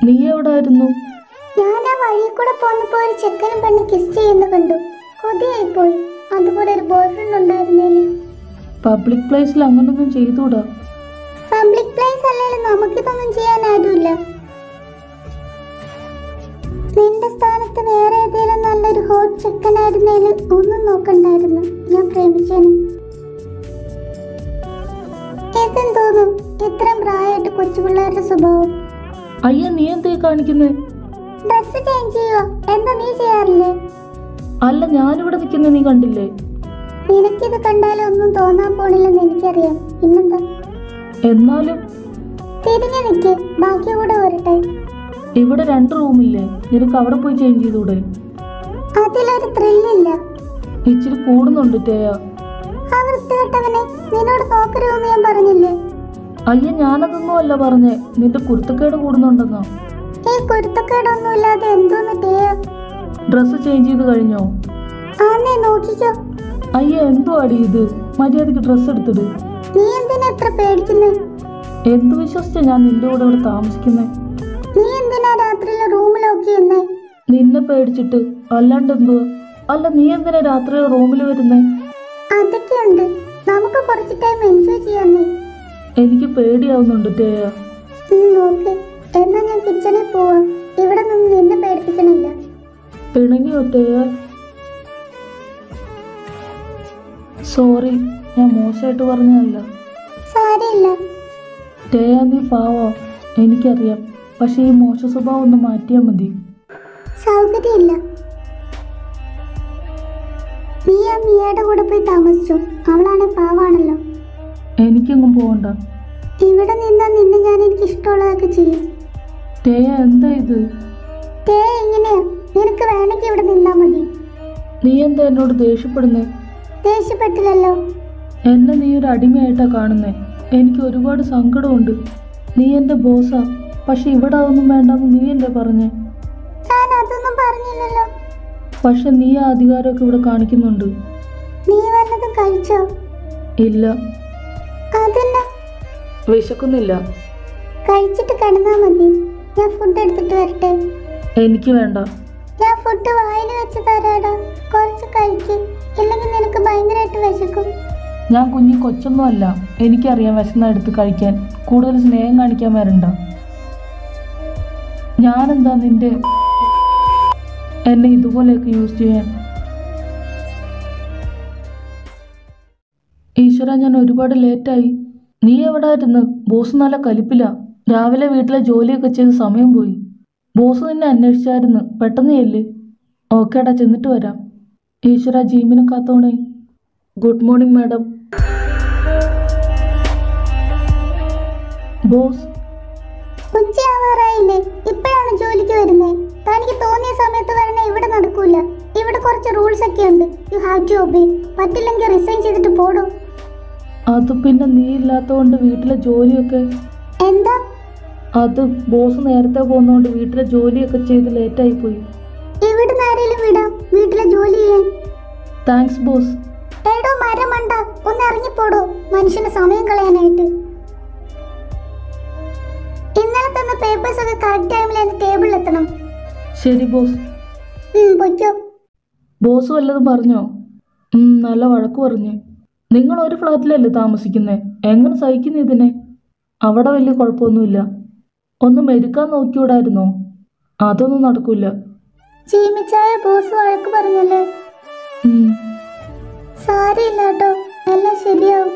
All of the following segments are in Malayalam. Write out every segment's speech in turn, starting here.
നീ എവിടായിരുന്നു ഞാൻ ആ വഴി കൂടെ പോന്നപ്പോ ഒരു ചെക്കനും പെണ്ണ് കിസ് ചെയ്യുന്ന കണ്ടു കൊതിയായി പോയി അതുകൂടെ ഒരു ബോയ് ഫ്രണ്ട് ഉണ്ടായിരുന്നേല് പബ്ലിക് പ്ലേസിൽ അങ്ങനൊന്നും ചെയ്തൂടാ പബ്ലിക് പ്ലേസ് അല്ലെങ്കിലും നമുക്കിതൊന്നും ചെയ്യാൻ ആരുമില്ല നിന്റെ സ്ഥാനത്ത് വേറെ ഏതെങ്കിലും നല്ലൊരു ഹോട്ട് ചെക്കനായിരുന്നേല് ഒന്നും നോക്കണ്ടായിരുന്നു ഞാൻ പ്രേമിച്ചേനെ ഏതും തോന്നും ഇത്രയും പ്രായമായിട്ട് കൊച്ചു പിള്ളേരുടെ സ്വഭാവം അയ്യ നീ എന്തേ കാണിക്കുന്നേ ഡ്രസ് ചേഞ്ച് ചെയ്യുവോ എന്താ നീ ചെയ്യാറില്ലേ അല്ല ഞാനിവിടെ നിൽക്കുന്ന നീ കണ്ടില്ലേ നിനക്കിത് കണ്ടാലും ഒന്നും തോന്നാൻ പോണില്ലെന്ന് എനിക്കറിയാം പിന്നെന്താ എന്നാലും തിരിഞ്ഞു നിൽക്ക് ബാക്കി കൂടെ വരട്ടെ ഇവിടെ രണ്ട് റൂമില്ലേ നിനക്ക് അവിടെ പോയി ചേഞ്ച് ചെയ്തൂടെ അതിലൊരു ത്രില്ലില്ല ഇച്ചിരി കൂടുന്നുണ്ട് ടേയ ആ വൃത്തികെട്ടവനെ നിന്നോട് നോക്കരുതെന്ന് ഞാൻ പറഞ്ഞില്ലേ അയ്യ ഞാനതൊന്നും അല്ല പറഞ്ഞേ നിന്റെ കുരുത്തക്കേട് കൂടുന്നുണ്ടെന്നോ ഈ കുരുത്തക്കേടൊന്നും ഇല്ലാതെ എന്തോന്ന് ടേയ ഡ്രസ്സ് ചേഞ്ച് ചെയ്ത് കഴിഞ്ഞോ ആന്നേ നോക്കിക്കോ അയ്യ എന്തോ അടി ഇത് മര്യാദക്ക് ഡ്രസ്സ് എടുത്തിട് നീ എന്തിനാ എത്ര പേടിക്കുന്നേ എന്ത് വിശ്വസിച്ചാ ഞാൻ നിന്റെ കൂടെ ഇവിടെ താമസിക്കുന്നേ നീ എന്തിനാ രാത്രിയിലെ റൂമിലൊക്കെ എന്നേ നിന്നെ പേടിച്ചിട്ട് അല്ലാണ്ട് എന്തുവാ അല്ല നീ എന്തിനാ രാത്രി റൂമിൽ വരുന്നേ അതൊക്കെയുണ്ട് നമുക്ക് കുറച്ച് ടൈം എൻജോയ് ചെയ്യാന്നേ എനിക്ക് പേടിയാവുന്നുണ്ട് ടേയ ഉം, നോക്ക് എന്നാ ഞാൻ കിച്ചണിൽ പോവാം ഇവിടെ നിന്ന് നിന്നെ പേടിപ്പിക്കണില്ല പിണങ്ങിയോ ടേയ സോറി ഞാൻ മോശമായിട്ട് പറഞ്ഞതല്ല സാരമില്ല ടേയ നീ പാവോ എനിക്കറിയാം പക്ഷെ ഈ മോശ സ്വഭാവം ഒന്ന് മാറ്റിയാൽ മതി സൗകര്യമില്ല നീ ആ മിയയുടെ കൂടെ പോയി താമസിച്ചു അവളാണ് പാവാണല്ലോ എനിക്കെങ്ങും പോകണ്ട ഇവിടെ നിന്നാ നിന്നെ ഞാൻ എനിക്ക് ഇഷ്ടമുള്ളതൊക്കെ ചെയ്യും ടേയ എന്താ ഇത് തേ എങ്ങനെയാ നിനക്ക് വേണമെങ്കിൽ ഇവിടെ നിന്നാ മതി നീ എന്താ എന്നോട് ദേഷ്യപ്പെടുന്നേ ദേഷ്യപ്പെട്ടില്ലല്ലോ എന്നെ നീ ഒരു അടിമയായിട്ടാ കാണുന്നേ എനിക്ക് ഒരുപാട് സങ്കടമുണ്ട് നീ എൻ്റെ ബോസാ പക്ഷെ ഇവിടെ അതൊന്നും വേണ്ടെന്ന് നീയല്ലേ പറഞ്ഞേ ഞാൻ അതൊന്നും പറഞ്ഞില്ലല്ലോ പക്ഷെ നീ ആ അധികാരമൊക്കെ ഇവിടെ കാണിക്കുന്നുണ്ട് നീ വല്ലതും കഴിച്ചോ ഇല്ല അതന്നെ വിശക്കുന്നില്ല കഴിച്ചിട്ട് കിടന്നാ മതി ഞാൻ ഫുഡ് എടുത്തിട്ട് വരട്ടെ എനിക്ക് വേണ്ട ഞാൻ ഫുഡ് വായിൽ വെച്ച് തരാടാ കുറച്ച് കഴിക്ക് ഇല്ലെങ്കിൽ നിനക്ക് ഭയങ്കരമായിട്ട് വിശക്കും ഞാൻ കുഞ്ഞി കൊച്ചൊന്നും അല്ല എനിക്കറിയാം വിശന്ന എടുത്ത് കഴിക്കാൻ കൂടുതൽ സ്നേഹം കാണിക്കാൻ വരണ്ട ഞാനെന്താ നിന്റെ എന്നെ ഇതുപോലെയൊക്കെ യൂസ് ചെയ്യാൻ ഈശ്വര ഞാൻ ഒരുപാട് ലേറ്റായി നീ എവിടായിരുന്നു ബോസ് നല്ല കലിപ്പില്ല രാവിലെ വീട്ടിലെ ജോലിയൊക്കെ ചെയ്ത് സമയം പോയി ബോസ് നിന്നെ അന്വേഷിച്ചായിരുന്നു പെട്ടെന്ന് ചെല്ല് ഓക്കേടാ ചെന്നിട്ട് വരാം ഈശ്വര ജീമിനെ കാത്തോണേ ഗുഡ് മോർണിംഗ് മാഡം ബോസ് ഉച്ചയാവാറായില്ലേ ഇപ്പോഴാണ് ജോലിക്ക് വരുന്നത് തനിക്ക് തോന്നിയ സമയത്ത് വരണേ ഇവിടെ നടക്കൂല ഇവിടെ കുറച്ച് റൂൾസ് ഒക്കെ ഉണ്ട് യു ഹാവ് ടു ഒബേ പറ്റില്ലെങ്കിൽ റിസൈൻ ചെയ്തിട്ട് പോടും അത് പിന്നെ നീ ഇല്ലാത്തതുകൊണ്ട് വീട്ടിലെ ജോലിയൊക്കെ എന്താ അത് ബോസ് നേരത്തെ പോകുന്നതുകൊണ്ട് വീട്ടിലെ ജോലിയൊക്കെ ചെയ്ത് ലേറ്റായി പോയി ഇവിടുന്ന് ആരെങ്കിലും വിടാം വീട്ടിലെ ജോലി ചെയ്യാൻ താങ്ക്സ് ബോസ് എടോ മരം മണ്ട ഒന്ന് ഇറങ്ങിപ്പോടോ മനുഷ്യന് സമയം കളയാനായിട്ട് ഇന്നലെ തന്ന പേപ്പേഴ്സ് ഒക്കെ കറക്റ്റ് ടൈമിൽ എന്റെ ടേബിളിൽ എത്തണം ശരി ബോസ് ഉം, പൊയ്ക്കോ ബോസ് വല്ലതും പറഞ്ഞോ ഉം, നല്ല വഴക്ക് പറഞ്ഞു നിങ്ങൾ ഒരു ഫ്ലാറ്റിലല്ലേ താമസിക്കുന്നേ എങ്ങനെ സഹിക്കുന്നു ഇതിനെ അവിടെ വലിയ കുഴപ്പമൊന്നുമില്ല ഒന്ന് മെരുക്കാൻ നോക്കിയൂടായിരുന്നോ അതൊന്നും നടക്കൂല ചീമിച്ചായ ബോസ് വഴക്ക് പറഞ്ഞല്ലേ ഉം, സാരമില്ല കേട്ടോ എല്ലാം ശരിയാവും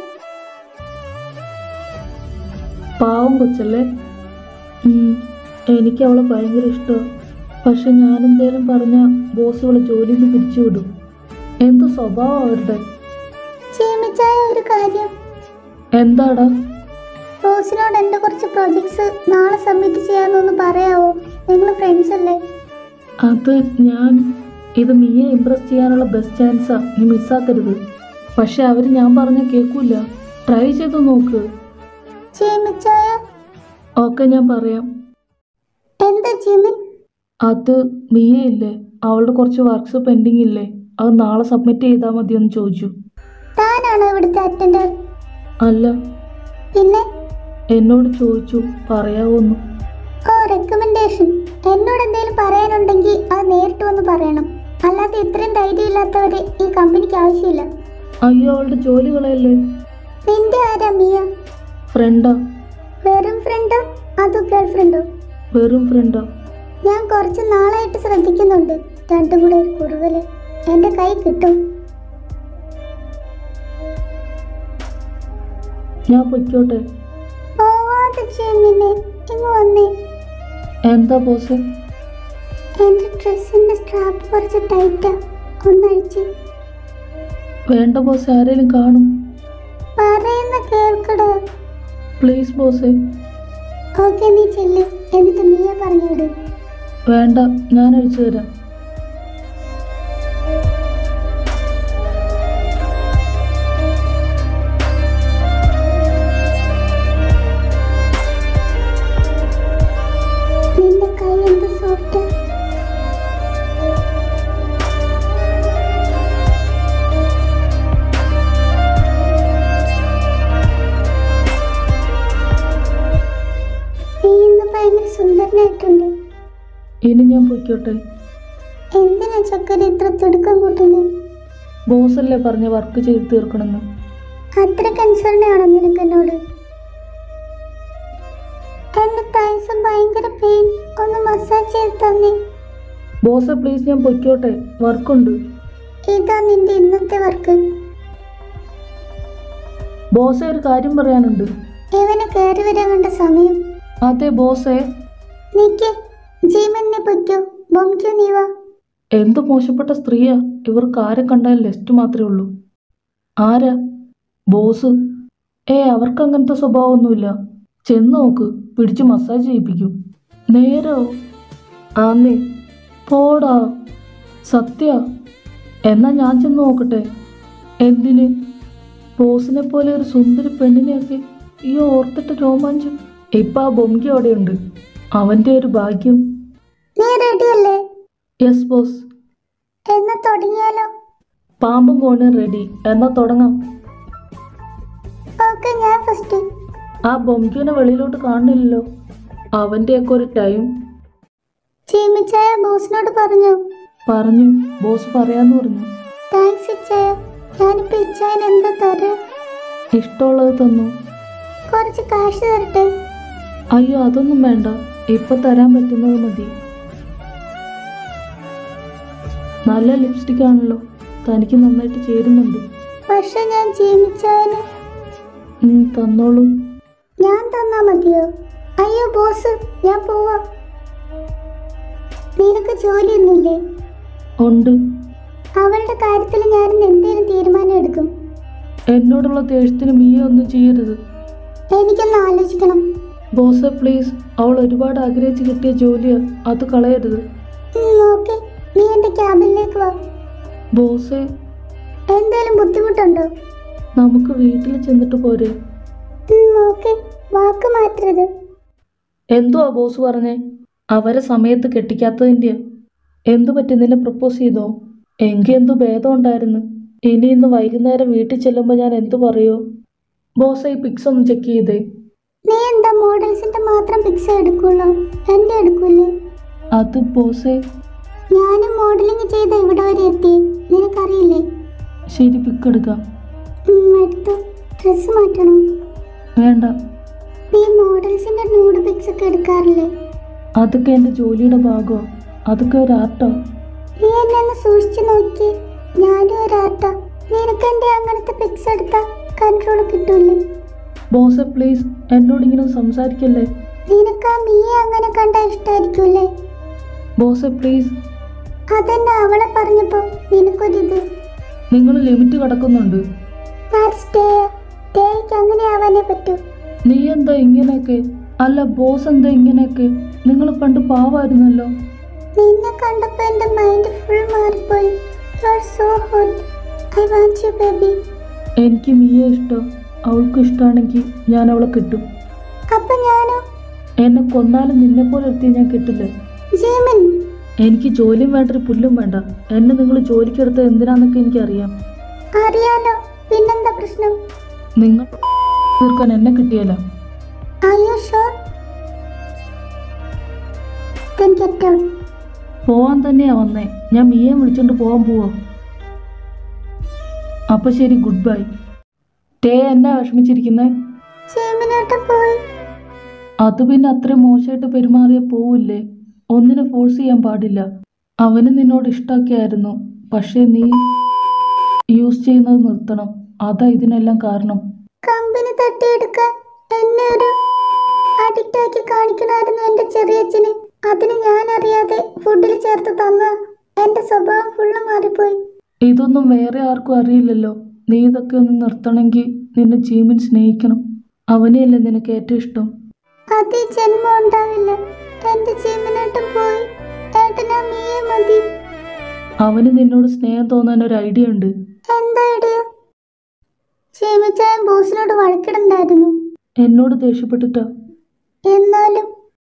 പാവം കൊച്ചല്ലേ ഉം, എനിക്ക് അവളെ ഭയങ്കര ഇഷ്ടമാണ് പക്ഷെ ഞാനെന്തേലും പറഞ്ഞ ബോസ് ഇവളെ ജോലിയിൽ നിന്ന് പിരിച്ചുവിടും എന്ത് സ്വഭാവം അവരുടെ ചീമിച്ചായ ഒരു കാര്യം എന്താടാ ബോസിനോട് എൻ്റെ കുറച്ച് പ്രൊജക്ട്സ് നാളെ സബ്മിറ്റ് ചെയ്യാമെന്നൊന്ന് പറയാവോ നിങ്ങൾ ഫ്രണ്ട്സ് അല്ലേ അത് ഞാൻ ഇത് മിയെ ഇമ്പ്രസ് ചെയ്യാനുള്ള ബെസ്റ്റ് ചാൻസാ നീ മിസ്സാക്കരുത് പക്ഷെ അവർ ഞാൻ പറഞ്ഞ കേൾക്കൂല ട്രൈ ചെയ്ത് നോക്ക് ചീമിച്ചായ ഓക്കെ ഞാൻ പറയാം എന്താ ജിമിൻ അത് മിയ ഇല്ലേ അവളുടെ കുറച്ച് വർക്ക്സ് പെൻഡിങ് ഇല്ലേ അത് നാളെ സബ്മിറ്റ് ചെയ്താൽ മതിയെന്ന് ചോദിച്ചു താനാണോ ഇവിടുത്തെ അറ്റൻഡർ അല്ല പിന്നെ എന്നോട് ചോദിച്ചു പറയാവോന്ന് ഓ റെക്കമെൻഡേഷൻ എന്നോട് എന്തെങ്കിലും പറയാനുണ്ടെങ്കിൽ അത് നേരിട്ട് വന്ന് പറയണം അല്ലാതെ ഇത്രയും ധൈര്യമില്ലാത്തവരെ ഈ കമ്പനിക്ക് ആവശ്യമില്ല അയ്യോ അവളുടെ ജോലി കളയല്ലേ നിന്റെ ആരാ മിയ ഫ്രണ്ടാ വെറും ഫ്രണ്ടോ അതോ ഗേൾ ഫ്രണ്ടോ വെറും ഫ്രണ്ടാ ഞാൻ കുറച്ച് നാളായിട്ട് ശ്രദ്ധിക്കുന്നുണ്ട് രണ്ടും കൂടെ ഒരു കുറുകല് എന്റെ കൈ കിട്ടും ഞാൻ പൊയ്ക്കോട്ടെ പോവാതെ ചെയ്യുന്നില്ലേ ഇങ്ങ് വന്നേ എന്താ ബോസ് എന്റെ ഡ്രസ്സിന്റെ സ്ട്രാപ്പ് കുറച്ച് ടൈറ്റാ ഒന്നഴിച്ച് വേണ്ട ബോസ് ആരെങ്കിലും കാണും പറയുന്ന കേൾക്കടോ പ്ലീസ് ബോസേ ഓക്കെ നീ ചെല്ല് എന്നിട്ട് മിയ പറഞ്ഞു വിട് വേണ്ട ഞാൻ അഴിച്ചു തരാം നിന്റെ കൈ എന്ത് സോഫ്റ്റ് നീ ഇന്ന് ഭയങ്കര സുന്ദരനായിട്ടുണ്ട് ഇനി ഞാൻ പൊയ്ക്കോട്ടെ എന്തിനാ ചക്കര ഇത്ര തിടുക്കം കൂട്ടുന്നത് ബോസല്ലേ പറഞ്ഞ വർക്ക് ചെയ്ത് തീർക്കണമെന്ന് അത്ര കൺസേൺ ആണോ നിനക്ക് എന്നോട് എന്റെ തൈസം ഭയങ്കര പെയിൻ ഒന്ന് മസാജ് ചെയ്ത് തന്നെ ബോസെ പ്ലീസ് ഞാൻ പൊയ്ക്കോട്ടെ വർക്കുണ്ട് ഇതാ നിന്റെ ഇന്നത്തെ വർക്ക് ബോസെ ഒരു കാര്യം പറയാനുണ്ട് ഇവന് കയറി വരാൻ കണ്ട സമയം അതെ ബോസേ നീക്ക് ജീവനെ പൊയ്ക്കോ ബോംക്യോ നീ വാ എന്ത് മോശപ്പെട്ട സ്ത്രീയാ ഇവർക്ക് ആരെ കണ്ടാൽ ലെസ്റ്റ് മാത്രമേ ഉള്ളൂ ആരാ ബോസ് ഏ അവർക്ക് അങ്ങനത്തെ സ്വഭാവമൊന്നുമില്ല ചെന്ന് നോക്ക് പിടിച്ച് മസാജ് ചെയ്യിപ്പിക്കും നേരോ ആന്നേ പോടാ സത്യ എന്നാ ഞാൻ ചെന്ന് നോക്കട്ടെ എന്തിന് ബോസിനെ പോലെ ഒരു സുന്ദരി പെണ്ണിനെയൊക്കെ ഈ ഓർത്തിട്ട് രോമാഞ്ചം ഇപ്പം ആ ബൊങ്കി അവിടെയുണ്ട് അവൻ്റെ ഒരു ഭാഗ്യം നീ റെഡിയല്ലേ യെസ് ബോസ് എന്നാ തുടങ്ങിയാലോ പാമ്പും കോണും റെഡി എന്നാ തുടങ്ങാം ഓക്കെ ഞാൻ ഫസ്റ്റ് ആ ബൊംക്യുവിനെ വെളിയിലോട്ട് കാണുന്നില്ലല്ലോ അവൻ്റെയൊക്കെ ഒരു ടൈം ചീമിച്ചായ ബോസിനോട് പറഞ്ഞു പറഞ്ഞു ബോസ് പറയാന്ന് പറഞ്ഞു താങ്ക്സ് ഇച്ചായ ഞാനിപ്പോ ഇച്ചായന് എന്താ തരാ ഇഷ്ടമുള്ളത് തന്നു കുറച്ച് കാശ് തരട്ടെ അയ്യോ അതൊന്നും വേണ്ട ഇപ്പൊ തരാൻ പറ്റുന്നത് മതി നല്ല ലിപ്സ്റ്റിക് ആണല്ലോ തനിക്ക് നന്നായിട്ട് ചേരുന്നുണ്ട് പക്ഷെ ഞാൻ ചീമിച്ചായന് ഉം, തന്നോളൂ ഞാൻ തന്നാ മതിയോ അയ്യോ ബോസ് ഞാൻ പോവാ നിനക്ക് ജോലിയൊന്നുമില്ലേ ഉണ്ട് അവളുടെ കാര്യത്തിൽ ഞാൻ ഇന്ന് എന്തേലും തീരുമാനം എടുക്കും എന്നോടുള്ള ദേഷ്യത്തിന് മീയ ഒന്നും ചെയ്യരുത് എനിക്കൊന്ന് ആലോചിക്കണം ബോസെ പ്ലീസ് അവൾ ഒരുപാട് ആഗ്രഹിച്ച് കിട്ടിയ ജോലിയാ അത് കളയരുത് ഓക്കെ നീ എന്റെ ക്യാബിനിലേക്ക് വാ ബോസെ എന്തേലും ബുദ്ധിമുട്ടുണ്ടോ നമുക്ക് വീട്ടിൽ ചെന്നിട്ട് പോരെ ഓക്കെ വാക്ക് മാറ്റരുത് എന്തുവാ ബോസ് പറഞ്ഞേ അവരെ സമയത്ത് കെട്ടിക്കാത്തതിൻ്റെയാ എന്തു പറ്റി നിന്നെ പ്രപ്പോസ് ചെയ്തോ എങ്കിൽ എന്തു ഭേദം ഉണ്ടായിരുന്നു ഇനി ഇന്ന് വൈകുന്നേരം വീട്ടിൽ ചെല്ലുമ്പോൾ ഞാൻ എന്തു പറയോ ബോസ് ഈ പിക്സ് ഒന്ന് ചെക്ക് ചെയ്തേ നീ എന്താ മോഡൽസിന്റെ മാത്രം പിക്സ് എടുക്കുള്ളൂ എന്റെ എടുക്കൂലേ അത് ബോസേ ഞാനും മോഡലിംഗ് ചെയ്ത് ഇവിടെ വരെ എത്തി നിനക്കറിയില്ലേ ശരി പിക്ക് എടുക്കാം ഉം, എടുത്തു ഡ്രസ്സ് മാറ്റണം വേണ്ട നീ മോഡൽസിന്റെ നൂഡ് പിക്സ് ഒക്കെ എടുക്കാറില്ലേ അതൊക്കെ എൻ്റെ ജോലിയുടെ ഭാഗമാണ് അതൊക്കെ ഒരു ആർട്ടാ നീ എന്നെ ഒന്ന് സൂക്ഷിച്ചു നോക്കി ഞാനും ഒരു ആർട്ടാ നിനക്ക് എന്റെ അങ്ങനത്തെ പിക്സ് എടുത്താ കൺട്രോൾ കിട്ടൂലേ ബോസെ പ്ലീസ് എന്നോട് ഇങ്ങനെ സംസാരിക്കല്ലേ നിനക്ക് ആ മീ അങ്ങനെ കണ്ട ഇഷ്ടായിരിക്കൂലേ ബോസെ പ്ലീസ് അതെന്നെ അവളെ പറഞ്ഞപ്പോ നിനക്കൊരിത് നിങ്ങൾ ലിമിറ്റ് കടക്കുന്നുണ്ട് ടേക്ക് അങ്ങനെ ആവാനേ പറ്റൂ നീ എന്താ ഇങ്ങനെയൊക്കെ അല്ല ബോസ് എന്താ ഇങ്ങനെയൊക്കെ നിങ്ങൾ പണ്ട് പാവായിരുന്നല്ലോ നിന്നെ കണ്ടപ്പോ എന്റെ മൈൻഡ് ഫുൾ മാറിപ്പോയി you are so hot I want you baby എനിക്ക് മീയെ ഇഷ്ടം അവൾക്ക് ഇഷ്ടമാണെങ്കിൽ ഞാൻ അവളെ കിട്ടും അപ്പൊ ഞാനോ എന്നെ കൊന്നാലും നിന്നെ പോലെ ഒരുത്തി ഞാൻ കിട്ടില്ല ജീമൻ എനിക്ക് ജോലിയും വേണ്ട ഒരു പുല്ലും വേണ്ട എന്നെ നിങ്ങൾ ജോലിക്കെടുത്തത് എന്തിനാന്നൊക്കെ എനിക്കറിയാം അറിയാലോ പിന്നെന്താ പ്രശ്നം നിങ്ങൾ തീർക്കാൻ എന്നെ കിട്ടിയല്ല are you sure then get out. പോവാൻ തന്നെയാ വന്നേ ഞാൻ മിയെ വിളിച്ചോണ്ട് പോവാൻ പോവാ അപ്പൊ ശരി ഗുഡ് ബൈ ടേ എന്നാ വിഷമിച്ചിരിക്കുന്നേ ചേമിനേട്ടൻ പോയി അത് പിന്നെ അത്രയും മോശമായിട്ട് പെരുമാറിയ പോവില്ലേ ഒന്നിനെ ഫോഴ്സ് ചെയ്യാൻ പാടില്ല അവന് നിന്നോട് ഇഷ്ടമൊക്കെയായിരുന്നു പക്ഷേ നീ യൂസ് ചെയ്യുന്നത് നിർത്തണം അതാ ഇതിനെല്ലാം കാരണം കമ്പനി തട്ടിയെടുക്കാൻ എന്നെ ഒരു അഡിക്റ്റ് ആക്കി കാണിക്കണമായിരുന്നു എന്റെ ചെറിയച്ഛന് അതിന് ഞാൻ അറിയാതെ ഫുഡിൽ ചേർത്ത് തന്ന എന്റെ സ്വഭാവം ഫുള്ള് മാറിപ്പോയി ഇതൊന്നും വേറെ ആർക്കും അറിയില്ലല്ലോ നീ ഇതൊക്കെ ഒന്ന് നിർത്തണമെങ്കിൽ നിന്നെ ജീവൻ സ്നേഹിക്കണം അവനെയല്ലേ നിനക്ക് ഏറ്റവും ഇഷ്ടം അത് ഈ ജന്മം ഉണ്ടാവില്ല എന്റെ ജീവനേട്ടൻ പോയി ഏട്ടനാ മീയെ മതി അവന് നിന്നോട് സ്നേഹം തോന്നാൻ ഒരു ഐഡിയ ഉണ്ട് എന്താ ഇടിയോ ചേമിച്ചായൻ ബോസിനോട് വഴക്കിടണ്ടായിരുന്നു എന്നോട് ദേഷ്യപ്പെട്ടിട്ടാ എന്നാലും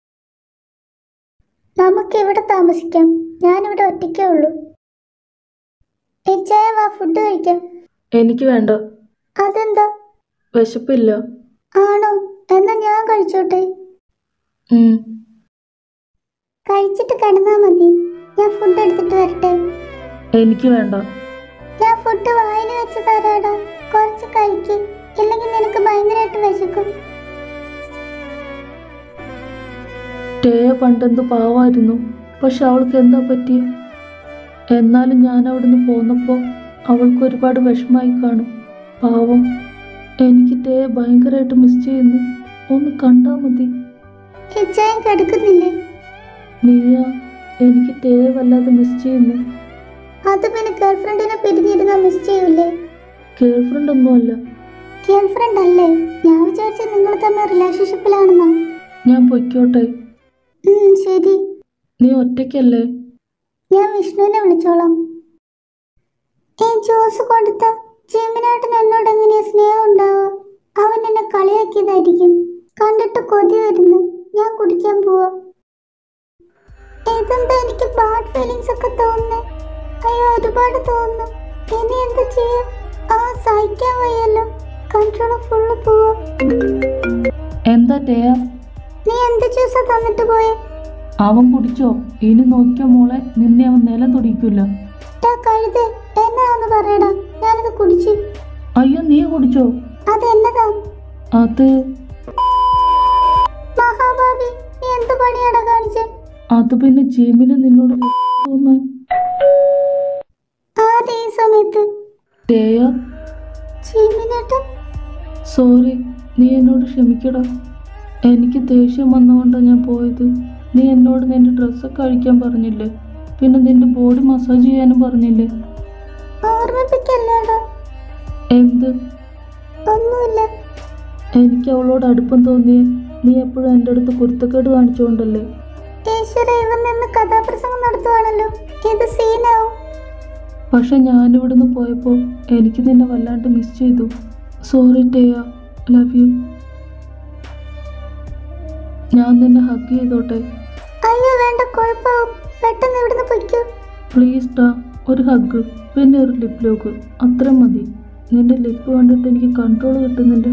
നമുക്ക് ഇവിടെ താമസിക്കാം ഞാനിവിടെ ഒറ്റയ്ക്കേ ഉള്ളൂ ഇച്ചായ വാ ഫുഡ് കഴിക്കാം എനിക്ക് വേണ്ട അതെന്താ വിശപ്പില്ല ആണോ എന്നാ ഞാൻ കഴിച്ചോട്ടെ ഉം. കഴിച്ചിട്ട് കിടന്നാ മതി ഞാൻ ഫുഡ് എടുത്തിട്ട് വരട്ടെ എനിക്ക് വേണ്ട ഞാൻ ഫുഡ് വായിൽ വെച്ച് തരാടാ കുറച്ച് കഴിക്ക് ഇല്ലെങ്കിൽ നിനക്ക് ഭയങ്കരമായിട്ട് വിശക്കും ടേയ പണ്ടെന്ത് പാവായിരുന്നു പക്ഷെ അവൾക്ക് എന്താ പറ്റി എന്നാലും ഞാൻ അവിടുന്ന് പോന്നപ്പോൾ അവൾക്ക് ഒരുപാട് വിഷമായി കാണും പാവം എനിക്ക് ടേയ ഭയങ്കരമായിട്ട് മിസ് ചെയ്യുന്നു ഒന്ന് കണ്ടാൽ മതി ഇച്ചായൻ കിടക്കുന്നില്ലേ നീയ എനിക്ക് ടേയ വല്ലാതെ മിസ് ചെയ്യുന്നു അത് പിന്നെ ഗേൾഫ്രണ്ടിനെ പിരിഞ്ഞിരുന്ന മിസ് ചെയ്യൂലേ ഗേൾ ഫ്രണ്ട് ഒന്നുമല്ല ഗേൾഫ്രണ്ട് അല്ലേ ഞാൻ വിചാരിച്ച നിങ്ങൾ തമ്മിൽ റിലേഷൻഷിപ്പിലാണെന്നാ ഞാൻ പൊയ്ക്കോട്ടെ ഉം, ശരി നീ ഒറ്റയ്ക്കല്ലേ ഞാൻ വിഷ്ണുവിനെ വിളിച്ചോളാം ഈ ജ്യൂസ് കൊടുത്ത ജിമ്മിനാട്ടിന് എന്നോട് എങ്ങനെയാ സ്നേഹം ഉണ്ടാവുക അവൻ എന്നെ കളിയാക്കിയതായിരിക്കും കണ്ടിട്ട് കൊതി വരുന്നു ഞാൻ കുടിക്കാൻ പോവാ ഇതെന്താ എനിക്ക് ബാഡ് ഫീലിങ്സ് ഒക്കെ തോന്നുന്നേ അയ്യോ ഒരുപാട് തോന്നുന്നു ഇനി എന്ത് ചെയ്യാം ആ സഹിക്കാൻ വയ്യല്ലോ കൺട്രോൾ ഫുള്ള് പോവാ എന്താ ടേയ നീ എന്ത് ജ്യൂസാ തന്നിട്ട് പോയേ അവൻ കുടിച്ചോ ഇനി നോക്കിയോ മോളെ നിന്നെ അവൻ നിലം തൊടിക്കില്ല ടാ കഴുതേ എന്നാന്ന് പറയടാ ഞാനത് കുടിച്ചു അയ്യോ നീ കുടിച്ചോ അത് എന്നതാ അത് മഹാഭാവി നീ എന്ത് പണിയാടാ കാണിച്ചേ അത് പിന്നെ ജിമിന് നിന്നോട് തോന്നാൻ ആദ്യ ഈ സമയത്ത് ടേയ ചീമിനേട്ടൻ സോറി നീ എന്നോട് ക്ഷമിക്കടാ എനിക്ക് ദേഷ്യം വന്നുകൊണ്ടാണ് ഞാൻ പോയത് നീ എന്നോട് നിന്റെ ഡ്രസ്സൊക്കെ അഴിക്കാൻ പറഞ്ഞില്ലേ പിന്നെ നിന്റെ ബോഡി മസാജ് ചെയ്യാനും പറഞ്ഞില്ലേ ഓർമ്മിപ്പിക്കല്ലേടാ എന്ത് ഒന്നുമില്ല എനിക്ക് അവളോട് അടുപ്പം തോന്നിയേ നീ എപ്പോഴും എൻ്റെ അടുത്ത് കുരുത്തക്കേട് കാണിച്ചുകൊണ്ടല്ലേ ഈശ്വര ഇവൻ നിന്ന് കഥാപ്രസംഗം നടത്തുവാണല്ലോ ഇത് സീനാവും പക്ഷെ ഞാനിവിടുന്ന് പോയപ്പോൾ എനിക്ക് നിന്നെ വല്ലാണ്ട് മിസ് ചെയ്തു സോറി ടേയ ലവ് യു ഞാൻ നിന്നെ ഹഗ് ചെയ്തോട്ടെ അയ്യോ വേണ്ട കുഴപ്പമാവും പെട്ടെന്ന് ഇവിടുന്ന് പൊയ്ക്കോ പ്ലീസ് ടാ ഒരു ഹഗ് പിന്നെ ഒരു ലിപ് ലോക്ക് അത്രയും മതി നിന്റെ ലിപ്പ് കണ്ടിട്ട് എനിക്ക് കൺട്രോൾ കിട്ടുന്നില്ല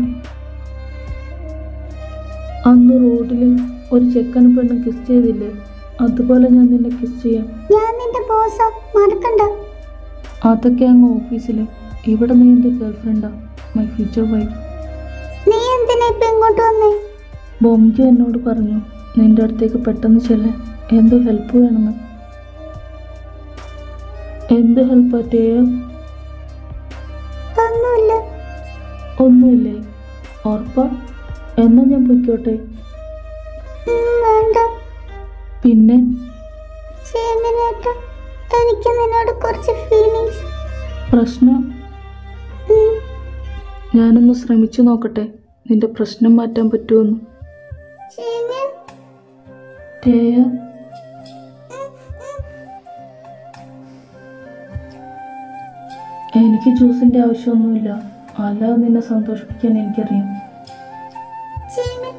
അന്ന് റോഡിൽ ഒരു ചെക്കൻ പെണ്ണും കിസ് ചെയ്തില്ലേ അതുപോലെ ഞാൻ നിന്നെ കിസ് ചെയ്യാം ഞാൻ നിന്റെ ബോസാ മറക്കണ്ട അതൊക്കെ അങ്ങ് ഓഫീസിൽ ഇവിടെ നീ എൻ്റെ ഗേൾഫ്രണ്ടാ മൈ ഫ്യൂച്ചർ വൈഫ് നീ എന്തിനാ ഇപ്പൊ ഇങ്ങോട്ട് വന്നേ ബൊംജു എന്നോട് പറഞ്ഞു നിന്റെ അടുത്തേക്ക് പെട്ടെന്ന് ചെല്ലാൻ എന്തോ ഹെൽപ്പ് വേണമെന്ന് എന്ത് ഹെൽപ്പ് പറ്റിയ ഒന്നുമില്ല ഒന്നുമില്ലേ ഉറപ്പാ എന്നാ ഞാൻ പൊയ്ക്കോട്ടെ ഉം, വേണ്ട പിന്നെ ചീമിനേട്ട എനിക്ക് നിന്നോട് കുറച്ച് ഫീലിങ്സ് പ്രശ്നം ഞാനൊന്ന് ശ്രമിച്ചു നോക്കട്ടെ നിന്റെ പ്രശ്നം മാറ്റാൻ പറ്റുമെന്ന് ചീമി ടേയ എനിക്ക് ജ്യൂസിന്റെ ആവശ്യമൊന്നുമില്ല അല്ലാതെ നിന്നെ സന്തോഷിപ്പിക്കാൻ എനിക്കറിയാം ചീമി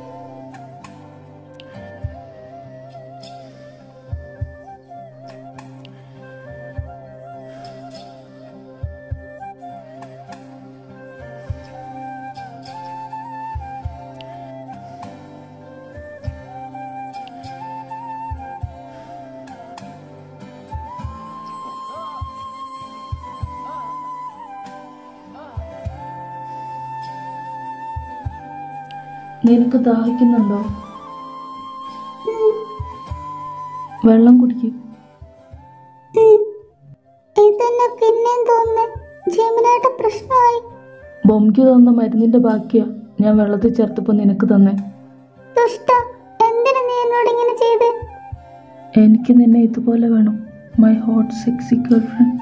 നിനക്ക് ദാഹിക്കുന്നുണ്ടോ ഉം, വെള്ളം കുടിക്കും ഉം. ഇതെന്നെ പിന്നെയും തോന്നുന്നേ ജീവനായിട്ട് പ്രശ്നമായി ബൊമ്മയ്ക്ക് തന്ന മരുന്നിന്റെ ബാക്കിയാ ഞാൻ വെള്ളത്തിൽ ചേർത്തപ്പോൾ നിനക്ക് തന്നെ ദുഷ്ട എന്തിനാ നീ എന്നോട് ഇങ്ങനെ ചെയ്ത് എനിക്ക് നിന്നെ ഇതുപോലെ വേണം my hot sexy girl friend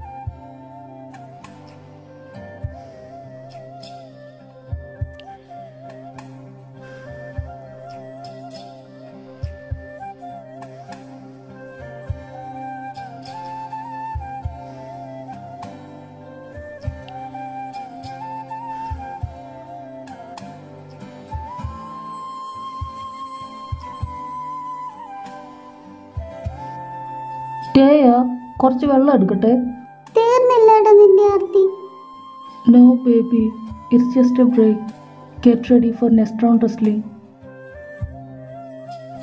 ടേയാ കുറച്ച് വെള്ളം എടുക്കട്ടെ തീർന്നില്ലേടാ നിന്റെ ആർത്തി no baby it's just a break get ready for next round wrestling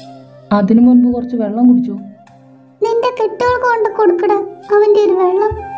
അതിനു മുൻപ് കുറച്ച് വെള്ളം കുടിച്ചു നിന്റെ കെട്ടുകൾക്ക് കൊണ്ട് കൊടുക്കടാ അവന്റെ ഒരു വെള്ളം